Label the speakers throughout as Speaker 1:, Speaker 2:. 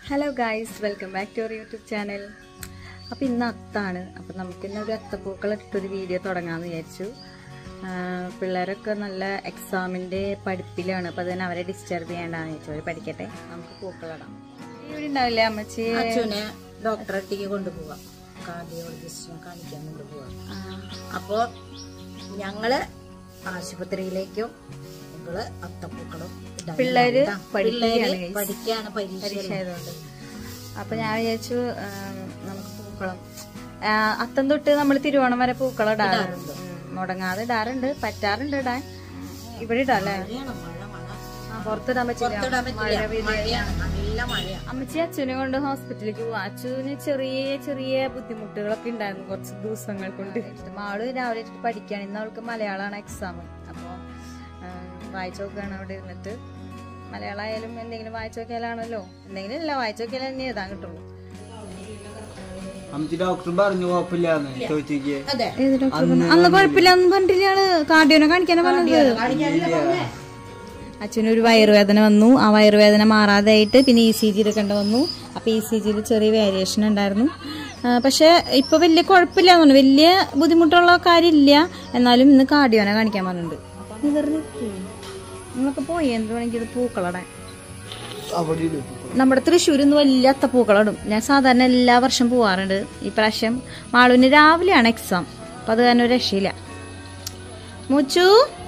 Speaker 1: Hello guys welcome back to our YouTube channel അപ്പോൾ ഇന്ന് അത്താണ് അപ്പോൾ നമുക്കിന്ന് ഒരു അത്തപ്പൂക്കൾ ഇട്ടൊരു വീഡിയോ തുടങ്ങാമെന്ന് വിചാരിച്ചു ആ, പിള്ളേരൊക്കെ നല്ല എക്സാമിൻ്റെ പഠിപ്പിലാണ് അപ്പോൾ അതിന് അവരെ ഡിസ്റ്റർബ് ചെയ്യേണ്ടെന്ന് വിചാരിച്ചു അവർ പഠിക്കട്ടെ നമുക്ക് പൂക്കളിടാം ഇവിടെ ഉണ്ടാവില്ലേ അമ്മച്ചി
Speaker 2: അച്ഛനെ ഡോക്ടറെ അടുത്തേക്ക് കൊണ്ടുപോവാം കാർഡിയോളജിസ്റ്റിനെ കാണിക്കാൻ കൊണ്ടുപോവാം
Speaker 1: ആ,
Speaker 2: അപ്പോ ഞങ്ങള് ആശുപത്രിയിലേക്കും നിങ്ങള് അത്തപ്പൂക്കളും ഇടാൻ
Speaker 1: പിള്ളേര്
Speaker 2: പോവാം. പിള്ളേര്
Speaker 1: പഠിക്കുകയാണ് guys.
Speaker 2: പഠിക്കാണ്
Speaker 1: പരീക്ഷ
Speaker 2: പരീക്ഷ
Speaker 1: ആയതുകൊണ്ട് അപ്പോൾ ഞാൻ വിചാരിച്ചു ആ, നമുക്ക് പൂക്കളം ആ, അത്തം തൊട്ട് നമ്മൾ തിരുവോണം വരെ പൂക്കളം ഇടാറുണ്ട് ഉം, മുടങ്ങാതെ ഇടാറുണ്ട് പറ്റാറുണ്ട് ഇടാൻ ഇവിടെ ഇടാം അല്ലേ
Speaker 2: മഴയാണ് മഴ മഴ
Speaker 1: ആ, പുറത്തിടാൻ പറ്റില്ല
Speaker 2: പുറത്തിടാൻ
Speaker 1: മഴ
Speaker 2: പറ്റില്ല
Speaker 1: പെയ്ത്
Speaker 2: മഴയാണ് നല്ല മഴയാണ്
Speaker 1: അമ്മച്ചി അച്ഛനെ കൊണ്ട് ഹോസ്പിറ്റലിലേക്ക് പോവാ അച്ഛന് ചെറിയ ചെറിയ ബുദ്ധിമുട്ടുകളൊക്കെ ഉണ്ടായിരുന്നു കുറച്ച് ദിവസങ്ങൾ കൊണ്ട് ആള് രാവിലെ ഇരുന്നിട്ട് പഠിക്കുകയാണ് ഇന്ന് അവൾക്ക് മലയാളമാണ് എക്സാം അപ്പോൾ വായിച്ചു നോക്കുകയാണ് അവിടെ ഇരുന്നിട്ട് മലയാളം ആയാലും എന്തെങ്കിലും വായിച്ചു നോക്കിയാലാണല്ലോ എന്തെങ്കിലും ഇല്ല വായിച്ചു നോക്കിയാലേ തന്നെ എഴുതാൻ കിട്ടുള്ളൂ
Speaker 3: അമ്മച്ചി ഡോക്ടർ പറഞ്ഞു കുഴപ്പമില്ലാന്ന് ചോദിച്ചേക്ക്
Speaker 2: അതെ
Speaker 1: അന്ന് കുഴപ്പമില്ല ഒന്നും പറഞ്ഞില്ല ആള് കാർഡിയോനെ കാണിക്കാനാ പറഞ്ഞത് അച്ഛനൊരു വയറുവേദന വന്നു ആ വയറുവേദന മാറാതായിട്ട് പിന്നെ ഇ സി ജി എടുക്കേണ്ട വന്നു അപ്പോൾ ഇ സി ജിയിൽ ചെറിയ വേരിയേഷൻ ഉണ്ടായിരുന്നു ആ, പക്ഷേ ഇപ്പോൾ വലിയ കുഴപ്പമില്ല തോന്നുന്നു വലിയ ബുദ്ധിമുട്ടുള്ള കാര്യമില്ല എന്നാലും ഇന്ന് കാർഡിയോനെ കാണിക്കാൻ പറഞ്ഞിട്ടുണ്ട് നീ വെറുതെ ഇരിക്ക്. നിങ്ങളൊക്കെ പോയി എന്ത് വേണമെങ്കിൽ ഇത് പൂക്കളടാൻ
Speaker 3: അവിടെ ഇടും.
Speaker 1: നമ്മുടെ തൃശ്ശൂർ ഇന്ന് വലിയ അത്തപ്പൂക്കളിടും ഞാൻ സാധാരണ എല്ലാ വർഷം പോവാറുണ്ട് ഈ പ്രാവശ്യം മാളുവിന് രാവിലെയാണ് എക്സാം അപ്പം അത് കാരണം ഒരു രക്ഷയില്ല മുച്ചു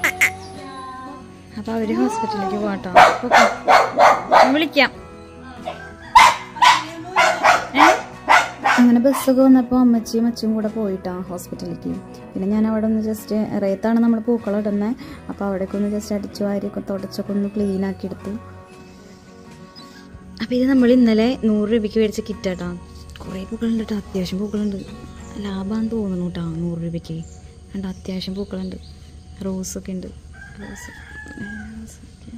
Speaker 1: അപ്പൊ അവര് ഹോസ്പിറ്റലിലേക്ക് പോകട്ടോ വിളിക്കാം ഏ? അങ്ങനെ ബസ്സൊക്കെ വന്നപ്പോൾ അമ്മച്ചിയും അച്ഛനും കൂടെ പോയിട്ടാ ഹോസ്പിറ്റലിലേക്ക് പിന്നെ ഞാൻ അവിടെ ഒന്ന് ജസ്റ്റ് റേത്താണ് നമ്മൾ പൂക്കളം ഇടുന്നത് അപ്പോൾ അവിടേക്ക് ഒന്ന് ജസ്റ്റ് അടിച്ചു വാരിയൊക്കെ തുടച്ചൊക്കെ ഒന്ന് ക്ലീൻ ആക്കി എടുത്തു അപ്പോൾ ഇത് നമ്മൾ ഇന്നലെ നൂറ് രൂപയ്ക്ക് മേടിച്ച കിറ്റാട്ടാ കുറേ പൂക്കളുണ്ട് കേട്ടോ അത്യാവശ്യം പൂക്കളുണ്ട് ലാഭമാണെന്ന് തോന്നുന്നു കേട്ടോ നൂറ് രൂപയ്ക്ക് കണ്ട അത്യാവശ്യം പൂക്കളുണ്ട് റോസൊക്കെ ഉണ്ട് റോസ് റോസൊക്കെ.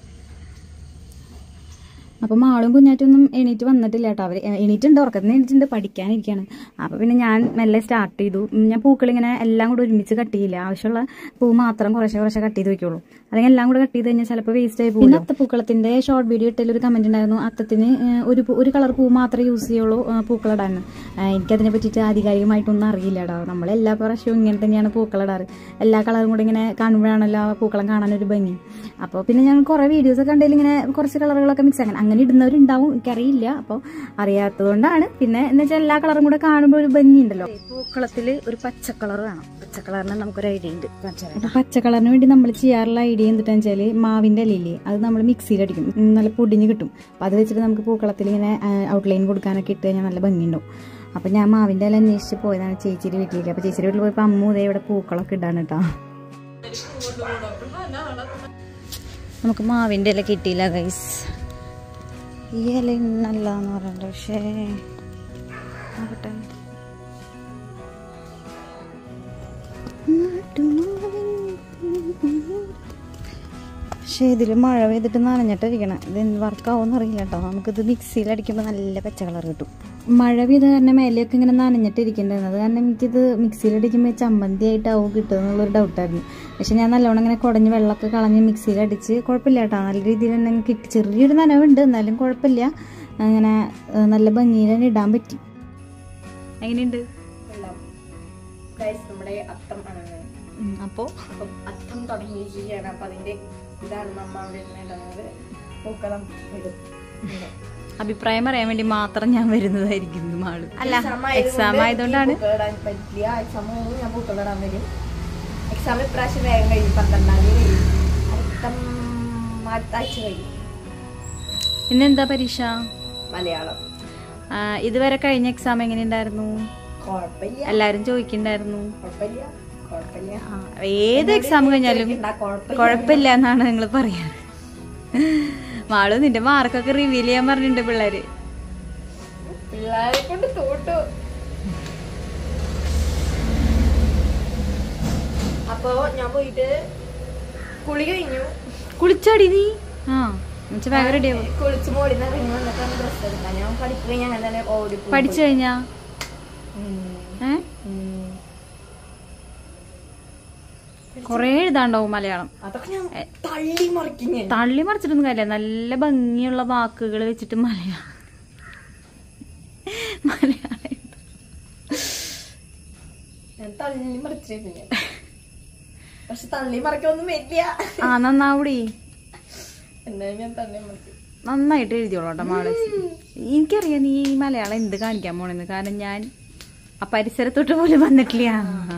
Speaker 1: അപ്പം ആളും കുഞ്ഞാറ്റൊന്നും എണീറ്റ് വന്നിട്ടില്ല കേട്ടോ അവർ എണീറ്റുണ്ട് ഉറക്കത്തിന് എണീറ്റുണ്ട് പഠിക്കാനിരിക്കുകയാണ് അപ്പോൾ പിന്നെ ഞാൻ മെല്ലെ സ്റ്റാർട്ട് ചെയ്തു ഉം, ഞാൻ പൂക്കളിങ്ങനെ എല്ലാം കൂടെ ഒരുമിച്ച് കട്ട് ചെയ്യില്ല ആവശ്യമുള്ള പൂ മാത്രം കുറേശ്ശെ കുറേശ്ശെ കട്ട് ചെയ്ത് വെക്കുള്ളൂ അല്ലെങ്കിൽ എല്ലാം കൂടെ കട്ട് ചെയ്ത് കഴിഞ്ഞാൽ ചിലപ്പോൾ വേസ്റ്റ് ആയി പോകും അത്തപ്പൂക്കളത്തിന്റെ ഷോർട്ട് വീഡിയോ ഇട്ടതിൽ ഒരു കമന്റ് ഉണ്ടായിരുന്നു അത്തത്തിന് ഏഹ്, ഒരു പൂ- ഒരു കളർ പൂ മാത്രമേ യൂസ് ചെയ്യുള്ളൂ ഏഹ്, പൂക്കളിടാൻ ഏഹ്, എനിക്കതിനെ പറ്റിയിട്ട് ആധികാരികമായിട്ടൊന്നും അറിയില്ല കേട്ടോ നമ്മൾ എല്ലാ പ്രാവശ്യവും ഇങ്ങനെ തന്നെയാണ് പൂക്കളിടാറ് എല്ലാ കളറും കൂടെ ഇങ്ങനെ കാണുമ്പോഴാണല്ലോ ആ പൂക്കളം കാണാനൊരു ഭംഗി അപ്പോൾ പിന്നെ ഞാൻ കുറേ വീഡിയോസ് ഒക്കെ കണ്ടതിൽ ഇങ്ങനെ കുറച്ച് കളറുകളൊക്കെ മിക്സ് ആക്കാൻ അങ്ങനെ ഇടുന്നവരുണ്ടാവും എനിക്കറിയില്ല അപ്പോൾ അറിയാത്തതുകൊണ്ടാണ് പിന്നെ എന്ന് വെച്ചാൽ എല്ലാ കളറും കൂടെ കാണുമ്പോൾ ഒരു ഭംഗി ഉണ്ടല്ലോ പൂക്കളത്തിൽ ഒരു പച്ച കളർ വേണം പച്ച കളറിന് നമുക്കൊരു ഐഡിയ ഉണ്ട് അപ്പൊ പച്ച കളറിന് വേണ്ടി നമ്മൾ ചെയ്യാറുള്ള ഐഡിയ എന്തിട്ടാന്ന് വെച്ചാല് മാവിന്റെ ഇലയില്ലേ അത് നമ്മൾ മിക്സിയിൽ അടിക്കും ഉം, നല്ല പൊടിഞ്ഞ് കിട്ടും അപ്പൊ അത് വെച്ചിട്ട് നമുക്ക് പൂക്കളത്തിൽ ഇങ്ങനെ ഔട്ട്ലൈൻ കൊടുക്കാനൊക്കെ ഇട്ട് കഴിഞ്ഞാൽ നല്ല ഭംഗിയുണ്ടാവും അപ്പൊ ഞാൻ മാവിന്റെ ഇല അന്വേഷിച്ച് പോയതാണ് ചേച്ചിയുടെ വീട്ടിലേക്ക് അപ്പൊ ചേച്ചിയുടെ വീട്ടിൽ പോയപ്പോ അമ്മ ഇതേ ഇവിടെ പൂക്കളൊക്കെ ഇടാണ് കേട്ടോ നമുക്ക് മാവിന്റെ ഇല കിട്ടിയില്ല ഗൈസ് ഈ ഇല നല്ലതാന്ന് പറഞ്ഞിട്ട് പക്ഷേ നോക്കട്ടെ പക്ഷേ ഇതിൽ മഴ പെയ്തിട്ട് നനഞ്ഞിട്ടിരിക്കണം ഇത് എന്ത് വർക്കാവുമെന്ന് അറിയില്ല കേട്ടോ നമുക്കിത് മിക്സിയിൽ അടിക്കുമ്പോൾ നല്ല പച്ച കളർ കിട്ടും മഴ പെയ്ത കാരണം മേലെയൊക്കെ ഇങ്ങനെ നനഞ്ഞിട്ടിരിക്കേണ്ടത് കാരണം എനിക്കിത് മിക്സിയിൽ അടിക്കുമ്പോൾ ചമ്മന്തി ആയിട്ടാവും കിട്ടുക എന്നുള്ളൊരു ഡൗട്ടായിരുന്നു പക്ഷെ ഞാൻ നല്ലോണം ഇങ്ങനെ കുടഞ്ഞ് വെള്ളമൊക്കെ കളഞ്ഞ് മിക്സിയിൽ അടിച്ച് കുഴപ്പമില്ല കേട്ടോ നല്ല രീതിയിൽ തന്നെ കിട്ടി ചെറിയൊരു നനവുണ്ട് എന്നാലും കുഴപ്പമില്ല അങ്ങനെ ഏഹ്, നല്ല ഭംഗിയിൽ തന്നെ ഇടാൻ പറ്റി എങ്ങനെയുണ്ട്
Speaker 2: നമ്മുടെ അത്തം ആണ്
Speaker 1: അപ്പോൾ
Speaker 2: അപ്പം അത്തം തുടങ്ങിയിരിക്കുകയാണ് അപ്പൊ അതിന്റെ ഇതാണ് നമ്മ അവിടെ നിന്ന് ഇടുന്നത് പൂക്കളം ഇടും
Speaker 1: അഭിപ്രായം പറയാൻ വേണ്ടി മാത്രം ഞാൻ വരുന്നതായിരിക്കും ഇന്ന് മാള് അല്ല എക്സാം ആയതുകൊണ്ടാണ്
Speaker 2: പൂക്കളിടാൻ പറ്റില്ല എക്സാം കഴിഞ്ഞ് ഞാൻ പൂക്കളിടാൻ വരും എക്സാം ഇപ്രാവശ്യം വേഗം കഴിയും പന്ത്രണ്ടാം തീയതി കഴിയും അടുത്ത അടുത്ത ആഴ്ച കഴിയും
Speaker 1: പിന്നെന്താ പരീക്ഷ
Speaker 2: മലയാളം
Speaker 1: ആ, ഇതുവരെ കഴിഞ്ഞ എക്സാം എങ്ങനെയുണ്ടായിരുന്നു
Speaker 2: കുഴപ്പമില്ല
Speaker 1: എല്ലാരും ചോദിക്കണ്ടായിരുന്നു
Speaker 2: കുഴപ്പമില്ല കുഴപ്പമില്ല
Speaker 1: ആ, ഏത് എക്സാം കഴിഞ്ഞാലും
Speaker 2: ചോദിക്കണ്ട, കുഴപ്പമില്ല.
Speaker 1: കുഴപ്പമില്ല എന്നാണ് നിങ്ങൾ പറയാറ് മാളു നിന്റെ മാർക്കൊക്കെ റിവീൽ ചെയ്യാൻ പറഞ്ഞിട്ടുണ്ട് പിള്ളേര്
Speaker 2: പിള്ളേരെ കൊണ്ട് തോട്ടു അപ്പോ ഞാൻ പോയിട്ട് കുളി കഴിഞ്ഞു
Speaker 1: കുളിച്ചാടി നീ ആ എന്നുവെച്ചാ വേഗം റെഡിയാവും
Speaker 2: കുളിച്ച് മോളിൽ നിന്ന് ഇറങ്ങി വന്നിട്ടാണ് ഡ്രസ്സ് എടുക്കാൻ ഞാൻ പഠിപ്പ് കഴിഞ്ഞ് അങ്ങനെ തന്നെ ഓടി പോകും.
Speaker 1: പഠിച്ചു കഴിഞ്ഞാ
Speaker 2: ഉം.
Speaker 1: ഏ
Speaker 2: ഉം.
Speaker 1: കൊറേ എഴുതാണ്ടാവും മലയാളം
Speaker 2: അതൊക്കെ ഞാൻ തള്ളി മറിക്കും ഞാൻ
Speaker 1: തള്ളി മറിച്ചിട്ടൊന്നും കാര്യമില്ല നല്ല ഭംഗിയുള്ള വാക്കുകൾ വെച്ചിട്ട് മലയാളം മലയാളം
Speaker 2: ഞാൻ തള്ളി മറിച്ചേ പിന്നെ പക്ഷെ തള്ളി മറിക്കൊന്നും വരില്ല
Speaker 1: ആ നന്നാവൂടി
Speaker 2: എന്നാലും ഞാൻ തള്ളി മറിക്കും
Speaker 1: നന്നായിട്ട് എഴുതിയോളൂ കേട്ടോ മാള് എനിക്കറിയാം നീ ഈ മലയാളം എന്ത് കാണിക്കാൻ പോണെന്ന് കാരണം ഞാൻ ആ പരിസരത്തോട്ട് പോലും വന്നിട്ടില്ല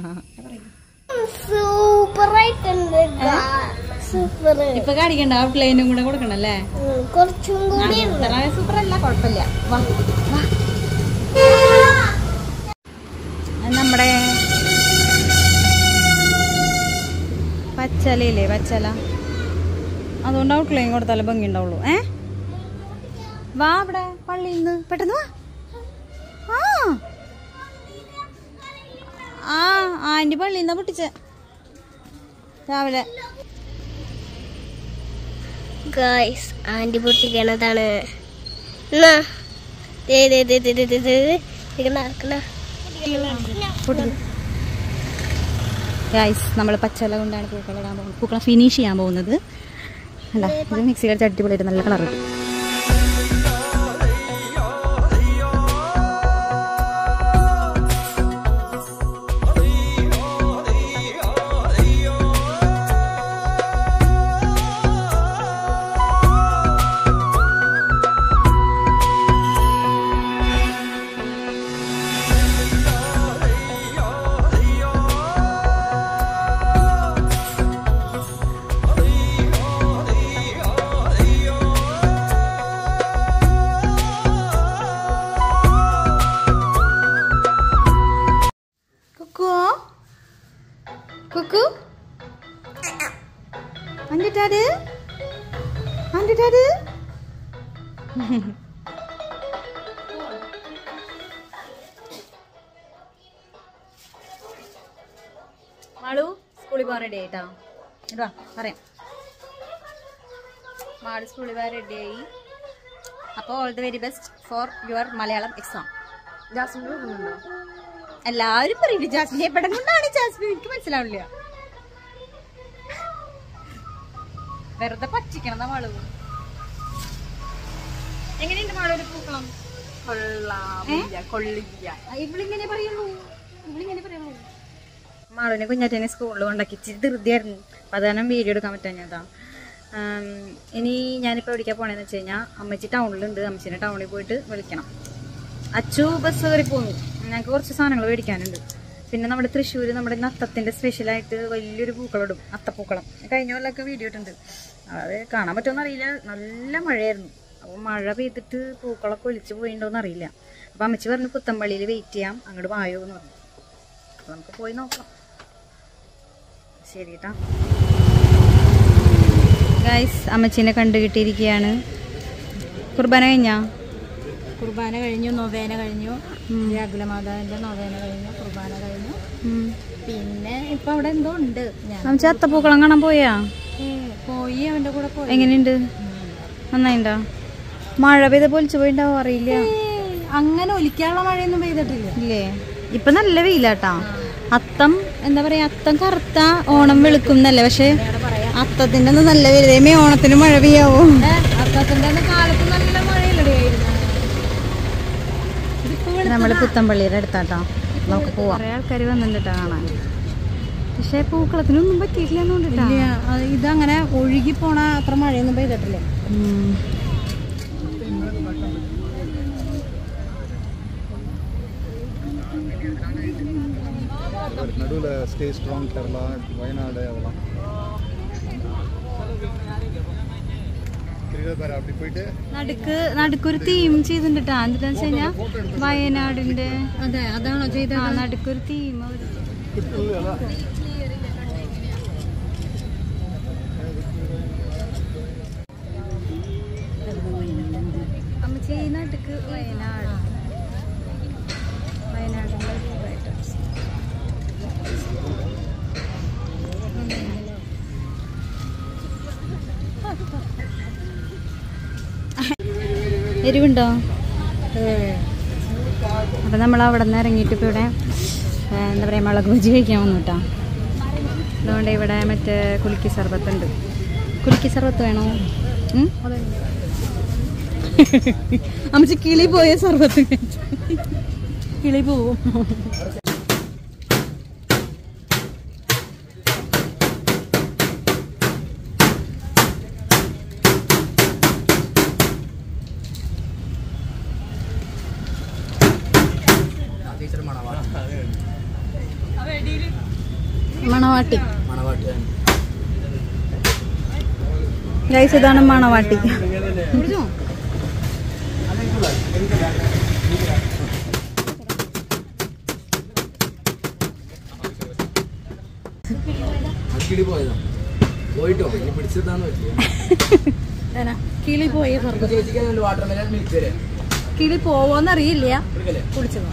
Speaker 4: സൂപ്പർ ആയിട്ടുണ്ട് സൂപ്പർ
Speaker 1: ഇപ്പൊ കാണിക്കണ്ട ഔട്ട്ലൈനും കൂടെ കൊടുക്കണല്ലേ
Speaker 4: കുറച്ചും കൂടി
Speaker 1: സൂപ്പർ അല്ല കുഴപ്പമില്ല വാ വാ അത് നമ്മുടെ പച്ചലയില്ലേ പച്ചല അതുകൊണ്ട് ഔട്ട്ലൈൻ കൊടുത്താലേ ഭംഗി ഉണ്ടാവുള്ളൂ ഏ വാ ഇവിടെ പള്ളിയിൽ നിന്ന് പെട്ടെന്ന് വാ ആ ആ ആന്റി പള്ളിയിൽ നിന്നാ പൊട്ടിച്ച രാവിലെ
Speaker 4: ഗായ്സ് ആന്റി പൊട്ടിക്കണതാണ് എന്നാ ദേ ദേ ദേ ദേ ദേ ദേ ദേ ദേ. ഇത് നടക്കണ
Speaker 1: ഗൈസ് നമ്മൾ പച്ചല കൊണ്ടാണ് പൂക്കളം ഇടാൻ പോകുന്നത് പൂക്കളം ഫിനിഷ് ചെയ്യാൻ പോകുന്നത് അല്ല ഇത് മിക്സി കടിച്ച് അടിപൊളിയായിട്ട് നല്ല കളർ കിട്ടും കുക്കു കുക്കു അണ്ടിട്ടാട് അണ്ടിട്ടാട് മാളു സ്കൂളിൽ പോകാൻ റെഡി ആയിട്ടാ ഇതാ പറയാം മാളു സ്കൂളിൽ പോകാൻ റെഡിയായി അപ്പോൾ all the very best for your Malayalam exam
Speaker 2: Jasmine പോകുന്നുണ്ടോ
Speaker 1: എല്ലാവരും പറയും ജാസ്മിൻ എവിടെ കൊണ്ടാണ് ജാസ്മിൻ എനിക്ക് മനസ്സിലാവില്ല വെറുതെ പറ്റിക്കണം മാളു എങ്ങനെയുണ്ട് മാളു ഒരു പൂക്കളം
Speaker 2: കൊള്ളാമില്ല കൊള്ളില്ല
Speaker 1: ഇവളിങ്ങനെ പറയുള്ളൂ ഇവളിങ്ങനെ പറയുള്ളൂ മാളുവിനെ കുഞ്ഞാറ്റനെ സ്കൂളിൽ കൊണ്ടാക്കി ഇച്ചിരി ധൃതിയായിരുന്നു അപ്പം അത് കാരണം വീഡിയോ എടുക്കാൻ പറ്റാഞ്ഞതാ ആം, ഇനി ഞാനിപ്പോൾ എവിടേക്കാണ് പോണേന്ന് വെച്ച് കഴിഞ്ഞാൽ അമ്മച്ചി ടൗണിലുണ്ട് അമ്മച്ചിനെ ടൗണിൽ പോയിട്ട് വിളിക്കണം അച്ചു ബസ് കയറി പോന്നു ഞങ്ങൾക്ക് കുറച്ച് സാധനങ്ങൾ മേടിക്കാനുണ്ട് പിന്നെ നമ്മുടെ തൃശ്ശൂർ നമ്മുടെ ഇന്ന് അത്തത്തിൻ്റെ സ്പെഷ്യലായിട്ട് വലിയൊരു പൂക്കളിടും അത്തപ്പൂക്കളം കഴിഞ്ഞ കൊല്ലമൊക്കെ വീഡിയോ ഇട്ടുണ്ട് അത് കാണാൻ പറ്റുമെന്ന് അറിയില്ല നല്ല മഴയായിരുന്നു അപ്പോൾ മഴ പെയ്തിട്ട് പൂക്കളൊക്കെ ഒലിച്ച് പോയിണ്ടോന്ന് അറിയില്ല അപ്പോൾ അമ്മച്ചി പറഞ്ഞു പുത്തമ്പള്ളിയിൽ വെയിറ്റ് ചെയ്യാം അങ്ങോട്ട് വായോ എന്ന് പറഞ്ഞു അപ്പോൾ നമുക്ക് പോയി നോക്കാം ശരി കേട്ടാ ഗൈസ് അമ്മച്ചീനെ കണ്ടു കിട്ടിയിരിക്കുകയാണ് കുർബാന കഴിഞ്ഞാ
Speaker 5: കുർബാന കഴിഞ്ഞു നൊവേന കഴിഞ്ഞു വ്യാകുലമാതാവിന്റെ നൊവേന കഴിഞ്ഞു കുർബാന കഴിഞ്ഞു പിന്നെ ഇപ്പൊ അവിടെ എന്തോ ഉണ്ട് ഞാൻ
Speaker 1: അമ്മച്ചി അത്തപ്പൂക്കളം കാണാൻ പോയാ
Speaker 5: ഏ, പോയി അവന്റെ കൂടെ പോയി
Speaker 1: എങ്ങനെയുണ്ട് നന്നായിണ്ടോ മഴ പെയ്ത പൊലിച്ചു പോയിണ്ടാവോ അറിയില്ല
Speaker 5: ഏ, അങ്ങനെ ഒലിക്കാനുള്ള മഴയൊന്നും പെയ്തിട്ടില്ല
Speaker 1: ഇല്ലേ ഇപ്പൊ നല്ല വെയിലാട്ടാ അത്തം എന്താ പറയാ അത്തം കറുത്ത ഓണം വെളുക്കും എന്നല്ലേ പക്ഷെ അത്തത്തിന്റെ ഒന്നും നല്ല വെയിലേ ഓണത്തിന് മഴ പെയ്യാവോ
Speaker 5: അത്തത്തിന്റെ അന്ന് കാലത്ത് നല്ല മഴയില്ലടിയായിരുന്നു
Speaker 1: നമ്മള് പുത്തമ്പള്ളിയുടെ അടുത്താട്ടോ നമുക്ക് പോവാം കുറെ ആൾക്കാർ വന്നിട്ടുണ്ട് കാണാൻ പക്ഷെ പൂക്കളത്തിനൊന്നും പറ്റിയിട്ടില്ല എന്നുകൊണ്ടിട്ടാ
Speaker 5: ഇല്ല, അത് ഇതങ്ങനെ ഒഴുകി പോണ അത്ര മഴയൊന്നും പെയ്തിട്ടില്ല
Speaker 6: நடுவில் ஸ்டே ஸ்ட்ராங் கேரளா வயநாடு அதெல்லாம் கிரிவலப்பாறை அப்படி போயிட்டு
Speaker 1: നടുക്ക് നടുക്കൊരു തീം ചെയ്തിട്ടാ എന്താന്ന് വെച്ച് കഴിഞ്ഞാ വയനാടിന്റെ
Speaker 5: അതെ അതാണോ ചെയ്തത്
Speaker 1: ആ നടുക്കൊരു തീം അമ്മച്ചി ഈ നടുക്ക് വയനാട് വയനാടിന്റെ ഇതായിട്ട്. എരിവുണ്ടോ അപ്പം നമ്മൾ അവിടെ നിന്ന് ഇറങ്ങിയിട്ട് ഇപ്പോൾ ഇവിടെ ഏ, എന്താ പറയുക മുളക് ബജി കഴിക്കാൻ വന്നു കേട്ടോ അതുകൊണ്ട് ഇവിടെ മറ്റേ കുലുക്കി സർബത്ത് ഉണ്ട് കുലുക്കി സർബത്ത് വേണോ ഉം? അമ്മച്ചി കിളി പോയ സർബത്ത് കഴിച്ചു കിളി പോവും മണവാട്ടി ഗൈസ് ഇതാണ് മണവാട്ടി കുടിച്ചോ?
Speaker 3: കിളി പോയതാ പോയിട്ടോ ഇനി പിടിച്ചെത്താന്ന് പറ്റില്ല
Speaker 5: ഏനാ, കിളി പോയ സർബത്ത്
Speaker 3: ചേച്ചിക്ക് വാട്ടർ മെലൻ മിൽക്ക് തരാം
Speaker 5: കിളി പോവോന്നറിയില്ല കുടിച്ചത്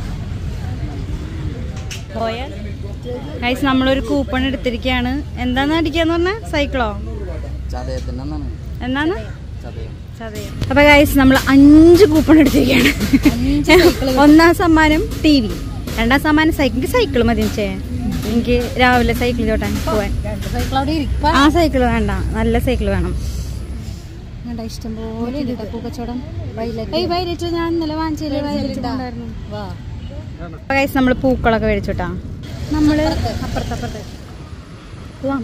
Speaker 1: ഗൈസ് നമ്മളൊരു കൂപ്പൺ എടുത്തിരിക്കുകയാണ് എന്താന്ന് അടിക്കാന്ന് പറഞ്ഞ സൈക്കിളോ
Speaker 3: ചതയത്തിന്റെ ഒന്നാണ്
Speaker 1: എന്നാണ്
Speaker 3: ചതയം
Speaker 1: അപ്പൊ ഗൈസ് നമ്മൾ അഞ്ച് കൂപ്പൺ എടുത്തിരിക്കുകയാണ് ഒന്നാം സമ്മാനം ടി വി രണ്ടാം സമ്മാനം സൈക്കിൾ സൈക്കിൾ മതി ചേ എനിക്ക് രാവിലെ സൈക്കിൾ ചോട്ടാൻ പോവാൻ
Speaker 5: രണ്ട് സൈക്കിൾ അവിടെ ഇരിപ്പ
Speaker 1: ആ സൈക്കിൾ വേണ്ട നല്ല സൈക്കിൾ വേണം
Speaker 5: വേണ്ട ഇഷ്ടം പോലെ ഉണ്ട് പൂക്കച്ചവടം
Speaker 1: ഈ വൈലറ്റ് ഞാൻ ഇന്നലെ വാങ്ങിച്ചില്ലേ വൈലറ്റ് ഉണ്ടായിരുന്നു
Speaker 5: വാ
Speaker 1: അപ്പൊ ഗൈസ് നമ്മൾ പൂക്കളൊക്കെ മേടിച്ചുട്ടാ നമ്മള് അപ്പുറത്തപ്പുറത്ത് പോവാം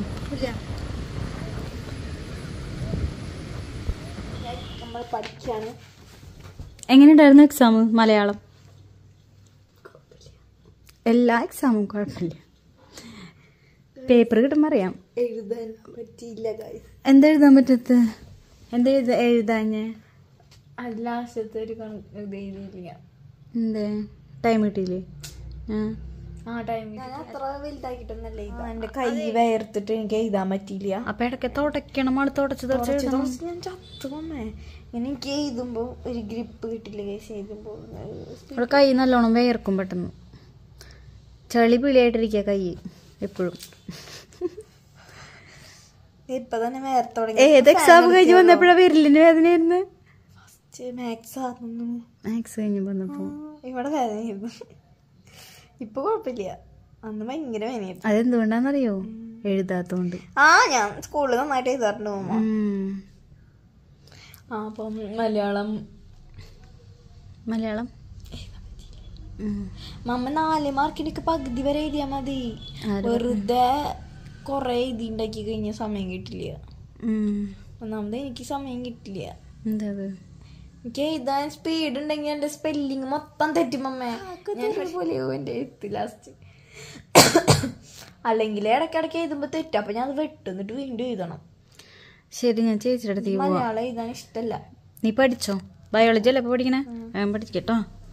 Speaker 2: നമ്മൾ പഠിക്കാണ്
Speaker 1: എങ്ങനെയുണ്ടായിരുന്നു എക്സാം മലയാളം എല്ലാ എക്സാമും കുഴപ്പമില്ല പേപ്പർ കിട്ടുമ്പോൾ അറിയാം
Speaker 2: എഴുതാൻ പറ്റിയില്ല ഗൈസ്
Speaker 1: എന്താ എഴുതാൻ പറ്റത്ത് എന്താ എഴുത എഴുതാഞ്ഞ്
Speaker 2: അത് ലാസ്റ്റത്തെ ഒരു കണക്ക് ഇത് എഴുതിയില്ല
Speaker 1: എന്തേ ടൈം കിട്ടിയില്ലേ ആ
Speaker 2: ആ ടൈം ഞാൻ അത്ര വലുതാക്കിട്ടൊന്നല്ല എന്റെ കൈ വേർത്തിട്ട് എനിക്ക് എഴുതാൻ പറ്റിയില്ല
Speaker 1: അപ്പൊ ഇടയ്ക്ക് തുടയ്ക്കണം ആള് തുടച്ച് തുടച്ച്
Speaker 2: കുറച്ച്
Speaker 1: എഴുതണം.
Speaker 2: ദിവസം ഞാൻ ചത്തു പോമേ ഇങ്ങനെ എനിക്ക് എഴുതുമ്പോ ഒരു ഗ്രിപ്പ് കിട്ടില്ല കേസ് എഴുതുമ്പോ
Speaker 1: അവളെ കൈ നല്ലോണം വേർക്കും പെട്ടെന്ന് ചളി പിളിയായിട്ടിരിക്കുക കൈ എപ്പോഴും
Speaker 2: ഇപ്പൊ തന്നെ വേർത്ത് തുടങ്ങി
Speaker 1: ഏത് എക്സാം കഴിഞ്ഞ് വന്നപ്പോഴാ വിരലിന് വേദനയായിരുന്നു
Speaker 2: മാത്സ് ആയിരുന്നു
Speaker 1: മാത്സ് കഴിഞ്ഞ് വന്നപ്പോ
Speaker 2: ഇവിടെ വേദനയായിരുന്നു ഇപ്പൊ കുഴപ്പമില്ല അന്ന് ഭയങ്കര വേദനയായിരുന്നു
Speaker 1: അതെന്തുകൊണ്ടാന്നറിയോ എഴുതാത്തോണ്ട്
Speaker 2: ആ ഞാൻ സ്കൂളിൽ നന്നായിട്ട് എഴുതാറുണ്ട് മോമ
Speaker 1: ഉം.
Speaker 2: ആ അപ്പം മലയാളം
Speaker 1: മലയാളം ഉം.
Speaker 2: മമ്മ നാല് മാർക്കിനൊക്കെ പകുതി വരെ എഴുതിയാ മതി
Speaker 1: ആര്
Speaker 2: വെറുതെ കൊറേ എഴുതി ഉണ്ടാക്കി കഴിഞ്ഞ സമയം കിട്ടില്ല
Speaker 1: ഉം.
Speaker 2: ഒന്നാമത് എനിക്ക് സമയം കിട്ടില്ല
Speaker 1: എന്താ അത്
Speaker 2: എനിക്ക് എഴുതാൻ സ്പീഡ് ഉണ്ടെങ്കിൽ എന്റെ സ്പെല്ലിങ് മൊത്തം തെറ്റും അമ്മേ ഞാൻ പോലെ എന്റെ എഴുത്ത് ലാസ്റ്റ് അല്ലെങ്കിൽ ഇടയ്ക്കിടയ്ക്ക് എഴുതുമ്പോ തെറ്റും അപ്പൊ ഞാൻ അത് വെട്ടുന്നിട്ട് വീണ്ടും എഴുതണം
Speaker 1: ശരി ഞാൻ ചേച്ചിയുടെ അടുത്തേക്ക് പോവാം
Speaker 2: മലയാളം എഴുതാൻ ഇഷ്ടല്ല
Speaker 1: നീ പഠിച്ചോ ബയോളജി അല്ലേ ഇപ്പൊ പഠിക്കണേ വേഗം പഠിക്കട്ടോ